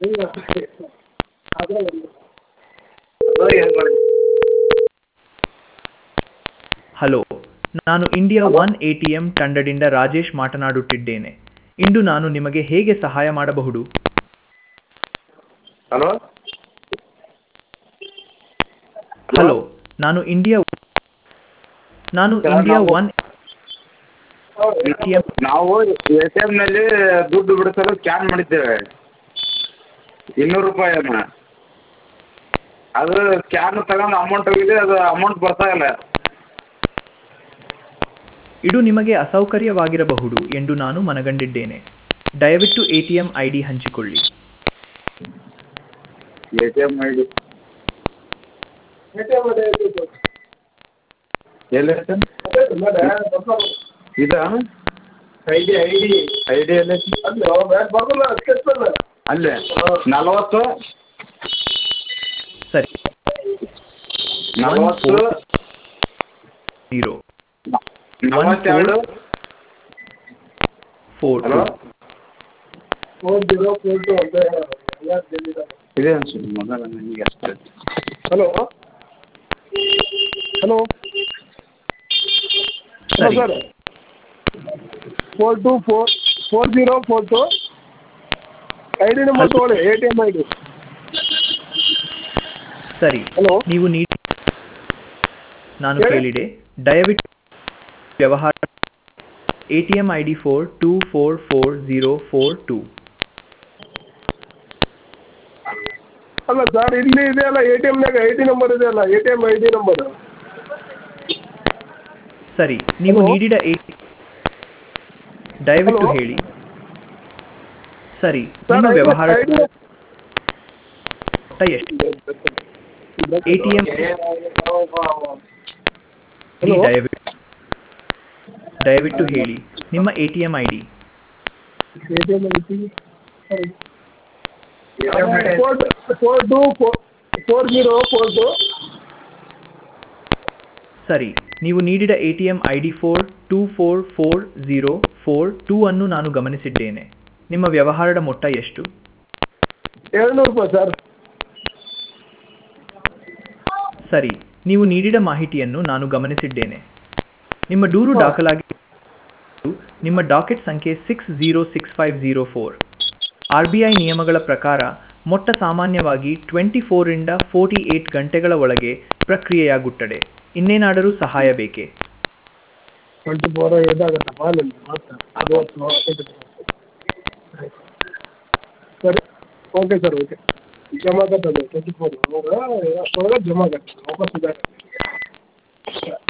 Hello ನಾನು India one A T M ತಂಡದಿಂದ ರಾಜೇಶ್ ಮಾತನಾಡುತ್ತಿದ್ದೇನೆ ಇಂದು ನಾನು ನಿಮಗೆ ಹೇಗೆ ಸಹಾಯ ಮಾಡಬಹುದು ಹಲೋ ಹಲೋ ನಾನು ಇಂಡಿಯಾ ನಾನು ಸರ್, ಇಂಡಿಯಾ ನಾವು- ಒನ್ ಎ ಟಿ ಎಂ ನಾವು ಎ ಟಿ ಎಮ್ನಲ್ಲಿ ದುಡ್ಡು ಬಿಡಿಸಲು ಸ್ಕ್ಯಾನ್ ಮಾಡಿದ್ದೇವೆ ಇನ್ನೂರು ರೂಪಾಯಿಯನ್ನ ಅದು ಸ್ಕ್ಯಾನ್ ತಗೊಂಡು ಅಮೌಂಟ್ ಹೋಗಿದೆ ಅದು ಅಮೌಂಟ್ ಬರ್ತಾ ಇಲ್ಲ ಇದು ನಿಮಗೆ ಅಸೌಕರ್ಯವಾಗಿರಬಹುದು ಎಂದು ನಾನು ಮನಗಂಡಿದ್ದೇನೆ ದಯವಿಟ್ಟು A T M I D ಹಂಚಿಕೊಳ್ಳಿ A T M I D ಎಲ್ಲಿ ಇದಾ I D I D I D ಎಲ್ಲಿ ಅಲ್ಲೇ ನಲವತ್ತು ಸರಿ ನಲವತ್ತು ಜೀರೋ ನಲವತ್ತೆರಡು ಫೋರ್ ಹಲೋ ಇದೆ ಅನ್ಸುತ್ತೆ ಮೊದಲ ನನಗೆ ಅಷ್ಟೇ ಹಲೋ ಹಲೋ ಹಲೋ ಸರಿ sir four two four four zero four two I D number ತೊಗೊಳ್ಳಿ A T M I D ಸರಿ ಹಲೋ ನೀವು ನೀಡಿ ನಾನು ಹೇಳಿ. ಕೇಳಿದೆ ದಯವಿಟ್ಟು ವ್ಯವಹಾರ A T M I D four two four four zero four two ಅಲ್ಲ ಸರ್ ಇಲ್ಲಿ ಇದೆ ಅಲ್ಲ ಎ ಟಿ ಎಮ್ನಾಗ ಐ ಡಿ ನಂಬರ್ ಇದೆ ಅಲ್ಲ A T M I D number ಸರಿ ನೀವು Hello? ನೀಡಿದ ಎ ದಯವಿಟ್ಟು Hello? ಹೇಳಿ ಸರಿ ಸರ್ ನಿಮ್ಮ ವ್ಯವಹಾರ ಐ ಡಿ ಮೊತ್ತ ಎಷ್ಟು ಎ ಟಿ ಎಂ ಹಲೋ ದಯವಿಟ್ಟು ದಯವಿಟ್ಟು ಹೇಳಿ ನಿಮ್ಮ A T M I D A T M I D four four two four four zero four two ಸರಿ ನೀವು ನೀಡಿದ A T M I D four two four four zero four two ಅನ್ನು ನಾನು ಗಮನಿಸಿದ್ದೇನೆ ನಿಮ್ಮ ವ್ಯವಹಾರದ ಮೊತ್ತ ಎಷ್ಟು ಏಳ್ನೂರು ರೂಪಾಯಿ ಸರ್ ಸರಿ ನೀವು ನೀಡಿದ ಮಾಹಿತಿಯನ್ನು ನಾನು ಗಮನಿಸಿದ್ದೇನೆ ನಿಮ್ಮ ದೂರು ಹಾ. ದಾಖಲಾಗಿ ನಿಮ್ಮ ಡಾಕೆಟ್ ಸಂಖ್ಯೆ six zero six five zero four R B I ನಿಯಮಗಳ ಪ್ರಕಾರ ಮೊಟ್ಟ ಸಾಮಾನ್ಯವಾಗಿ ಟ್ವೆಂಟಿ ಫೋರಿಂದ ಫೋರ್ಟಿ ಏಟ್ ಗಂಟೆಗಳ ಒಳಗೆ ಪ್ರಕ್ರಿಯೆಯಾಗುತ್ತದೆ ಇನ್ನೇನಾದರೂ ಸಹಾಯ ಬೇಕೇ ಟ್ವೆಂಟಿ ಫೋರ್ ಇದಾಗತ್ತಪ್ಪ ನಿಮ್ದು ಮತ್ತೆ ಅದು ಸರಿ ಓಕೆ ಸರ್ ಓಕೆ ಜಮಾ ಕಟ್ಟೋದು ಟ್ವೆಂಟಿ ಫೋರ್ ಅಷ್ಟರೊಳಗೆ ಜಮಾ ಕಟ್ಟಿ ವಾಪಸ್ ಇದಾಗುತ್ತೆ